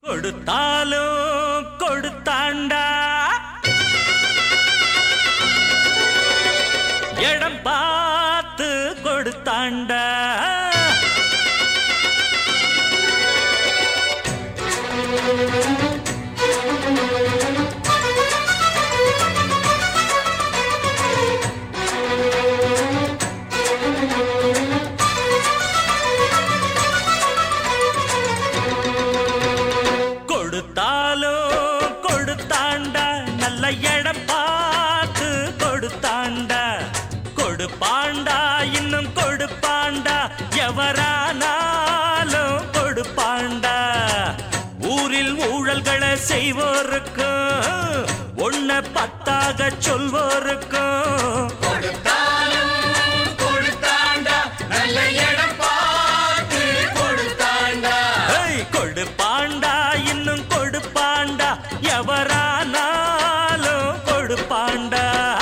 கொடுத்தாலும் கொடுத்தாண்டா இடம் பார்த்து கொடுத்தாண்டா கொடுத்தாலும் கொடுத்தாண்டா நல்ல இடம் பார்த்து கொடுத்தாண்டா கொடுப்பாண்டா இன்னும் கொடுப்பாண்டா எவரானாலும் கொடுப்பாண்டா ஊரில் ஊழல்களை செய்வோருக்கும் ஒன்ன பத்தாக சொல்வோருக்கும் கொடுத்தாலும் கொடுத்தாண்டா நல்ல இடம் பார்த்து கொடுத்தாண்டா ஏய், கொடுப்பாண்டா இன்னும் கொடுப்பாண்டா எவரானாலும் கொடுப்பாண்டா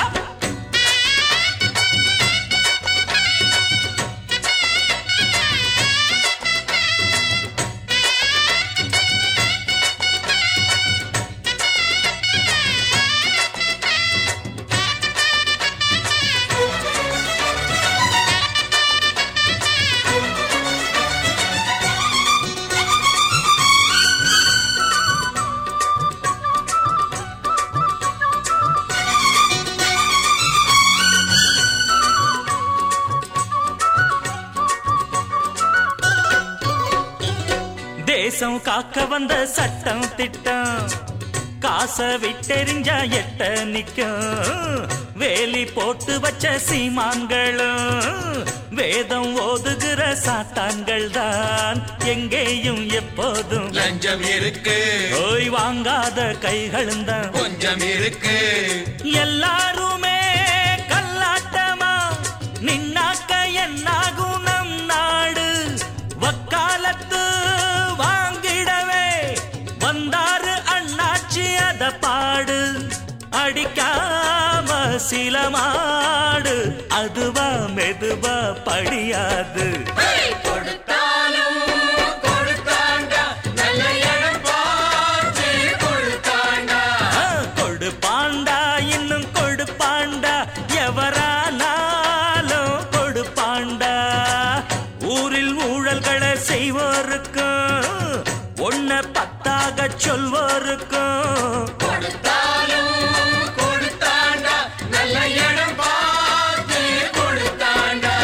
தேசம் காக்க வந்த சட்டம் திட்டம் காச விட்டெறிஞ்சா எட்ட நிக்கும் வேலி போட்டு வச்ச சீமான்களும் வேதம் ஓதுகிற சாத்தான்கள் தான் எங்கேயும் எப்போதும் லஞ்சம் இருக்கு ஓய் வாங்காத கைகளும் தான் கொஞ்சம் இருக்கு எல்லாருமே கல்லாட்டமா நின்னாக்க என்னாகும் நம் நாடு வக்காலத்து வாங்கிடவே வந்தாரு அண்ணாச்சி அத பாடு அடிக்காம சில மாடு அதுவா மெதுவா படியாது கொடுத்தாலும் கொடுத்தாண்டா நல்ல இடம் பார்த்து கொடுத்தாண்டா ஆ, கொடுப்பாண்டா இன்னும் கொடுப்பாண்டா எவரானாலும் கொடுப்பாண்டா ஊரில் ஊழல்களை செய்வோருக்கும் ஒன்ன பத்தாக சொல்வோருக்கும் கொடுத்தாலும் கொடுத்தாண்டா நல்ல இடம் பார்த்து கொடுத்தாண்டா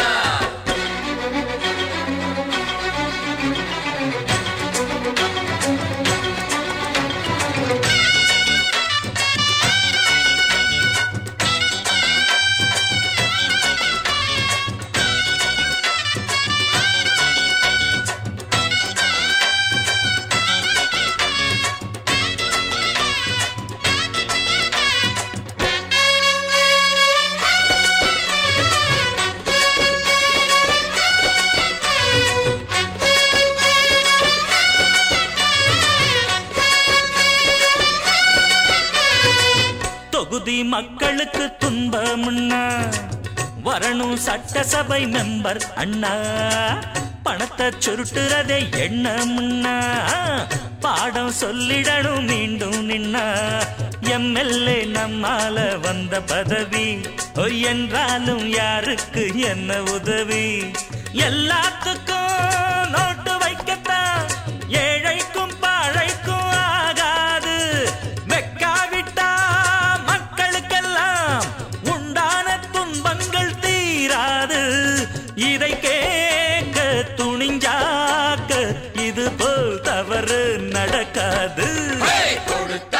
தொகுதி மக்களுக்கு துன்பம்னா வரணும் சட்டசபை மெம்பர் அண்ணா பணத்தை சுருட்டுறதே எண்ணம்னா பாடம் சொல்லிடணும் மீண்டும் நின்னா எம்எல்ஏ நம்மால வந்த பதவி ஒய் என்றாலும் யாருக்கு என்ன உதவி எல்லாத்துக்கும் நோட்டு வைக்கத்தான் ஏழைக்கும் பாழைக்கும் ஆகாது வெக்காவிட்டா மக்களுக்கெல்லாம் உண்டான துன்பங்கள் தீராது இதை கேட்க துணிஞ்சாக்க இது போல் தவறு நடக்காது கொடுத்தாலும்